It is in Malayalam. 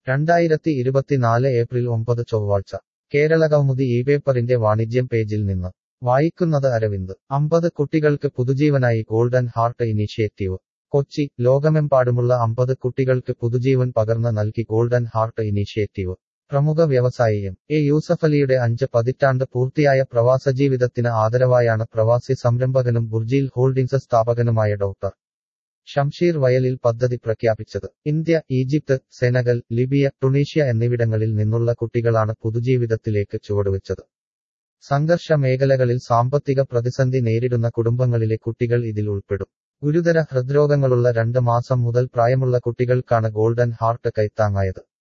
രണ്ടായിരത്തി ഇരുപത്തിനാല് ഏപ്രിൽ ഒമ്പത് ചൊവ്വാഴ്ച കേരളകൗമുദി ഈ പേപ്പറിന്റെ വാണിജ്യം പേജിൽ നിന്ന് വായിക്കുന്നത് അരവിന്ദ് അമ്പത് കുട്ടികൾക്ക് പുതുജീവനായി ഗോൾഡൻ ഹാർട്ട് ഇനീഷ്യേറ്റീവ് കൊച്ചി ലോകമെമ്പാടുമുള്ള അമ്പത് കുട്ടികൾക്ക് പുതുജീവൻ പകർന്ന് നൽകി ഗോൾഡൻ ഹാർട്ട് ഇനീഷ്യേറ്റീവ് പ്രമുഖ വ്യവസായി എം എ യൂസഫലിയുടെ അഞ്ച് പതിറ്റാണ്ട് പൂർത്തിയായ പ്രവാസജീവിതത്തിന് ആദരവായാണ് പ്രവാസി സംരംഭകനും ബുർജീൽ ഹോൾഡിംഗ്സ് സ്ഥാപകനുമായ ഡോക്ടർ ഷംഷീർ വയലിൽ പദ്ധതി പ്രഖ്യാപിച്ചത് India Egypt Senegal Libya Tunisia എന്നിവിടങ്ങളിൽ നിന്നുള്ള കുട്ടികളാണ് പുതുജീവിതത്തിലേക്ക് ചുവടുവെച്ചത് സംഘർഷ മേഖലകളിൽ സാമ്പത്തിക പ്രതിസന്ധി നേരിടുന്ന കുടുംബങ്ങളിലെ കുട്ടികൾ ഇതിൽ ഉൾപ്പെടും ഗുരുതര ഹൃദ്രോഗങ്ങളുള്ള രണ്ട് മാസം മുതൽ പ്രായമുള്ള കുട്ടികൾക്കാണ് ഗോൾഡൻ ഹാർട്ട് കൈത്താങ്ങായത്